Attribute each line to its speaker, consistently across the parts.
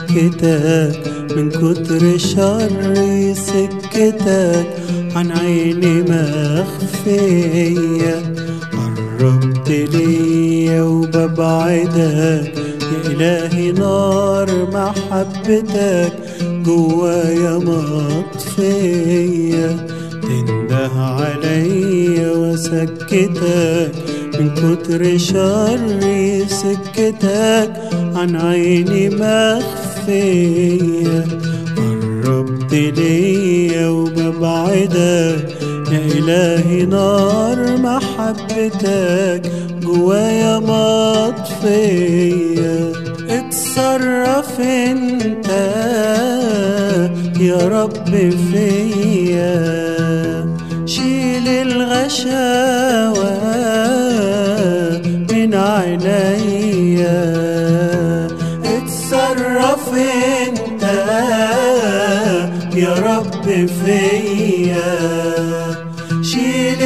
Speaker 1: سكتك من كتر شر سكتك عن عيني مخفية قربت ليا وببعدك يا إلهي نار محبتك جوايا مطفية تنده عليا وسكتك من كتر شر سكتك عن عيني مخفية قربت ليا وببعدك يا إلهي نار محبتك جوايا مطفية اتصرف انت يا رب فيا شيل الغشاوة من عينيا اتصرف انت يا رب فيا شيل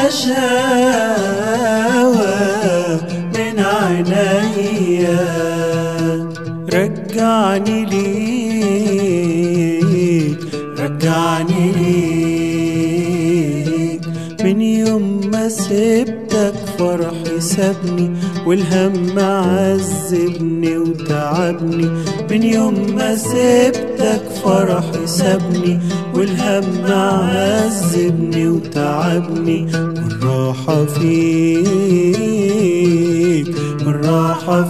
Speaker 1: الغشاوة من عينيا رجعني ليك رجعني ليك من يوم ما سبتك فرحي سابني والهم عذبني وتعبني من يوم ما سبتك فرحي سابني والهم عذبني وتعبني والراحة فيك والراحة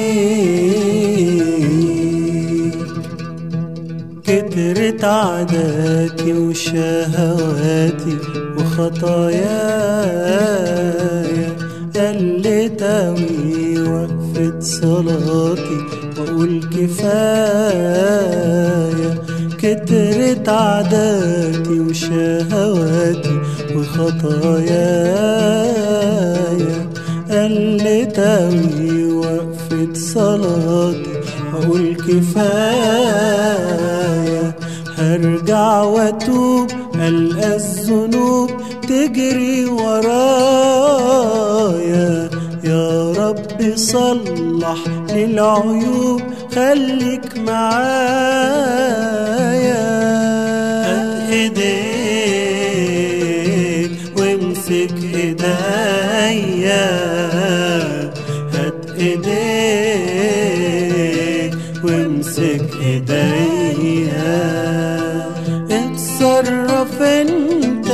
Speaker 1: فيك كترت عاداتي وشهواتي وخطاياي قلت أوي وقفة صلاتي وأقول كفاية كترت عاداتي وشهواتي وخطاياي قلت أوي وقفة صلاتي أقول كفاية هرجع واتوب ألقى الذنوب تجري ورايا يا رب صلح للعيوب خليك معايا هات ايديك وامسك ايديا هات ايديك وامسك ايديا اتصرف انت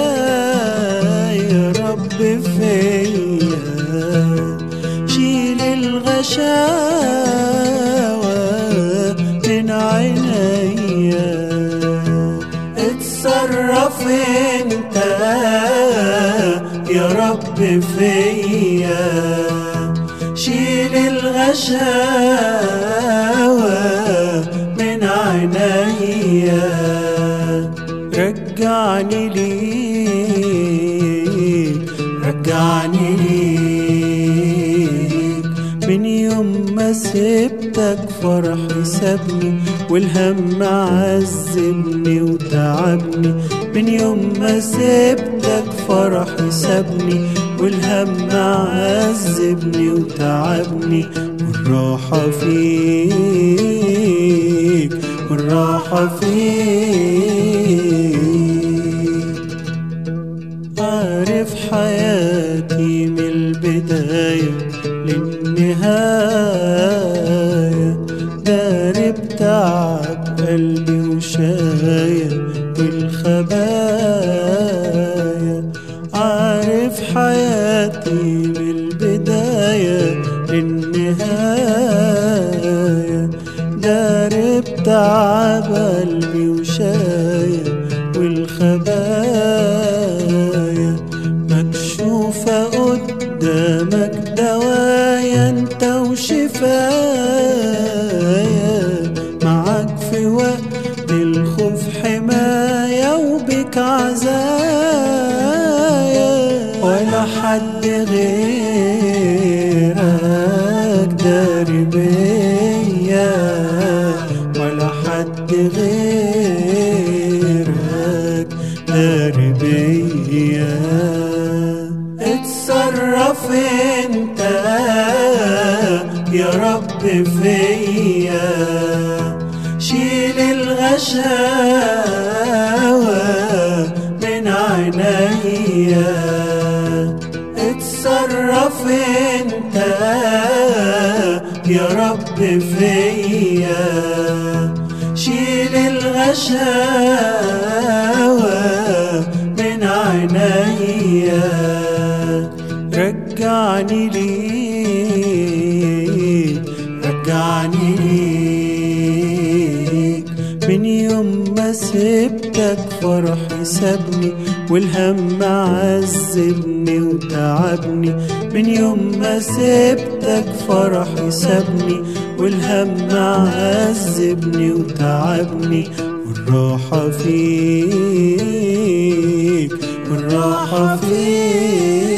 Speaker 1: يا رب فيا شيل الغشاوة من عينيا اتصرف انت يا رب فيا شيل الغشاوة من عينيا رجعني ليك رجعني ليك من يوم ما سبتك فرحي سابني والهم عذبني وتعبني من يوم ما سبتك فرحي سابني والهم عذبني وتعبني والراحة فيك والراحة فيك عارف حياتي من البداية للنهاية دارب تعب قلبي وشاية بالخبايا عارف حياتي من البداية للنهاية دارب تعب قلبي وشاية والخبايا مكشوفة قدامك دوايا انت وشفايا معاك في وقت الخوف حماية وبك عزايا ولا حد غيرك داري بيا ولا حد غيرك داري بيا اتصرف انت يا رب فيا الغشاوة من عينيا اتصرف انت يا رب فيا شيل الغشاوة من عينيا رجعني ليك رجعني ليك من يوم ما سبتك فرحي سابني والهم عذبني وتعبني من يوم ما سبتك فرحي سابني والهم عذبني وتعبني والراحة فيك والراحة فيك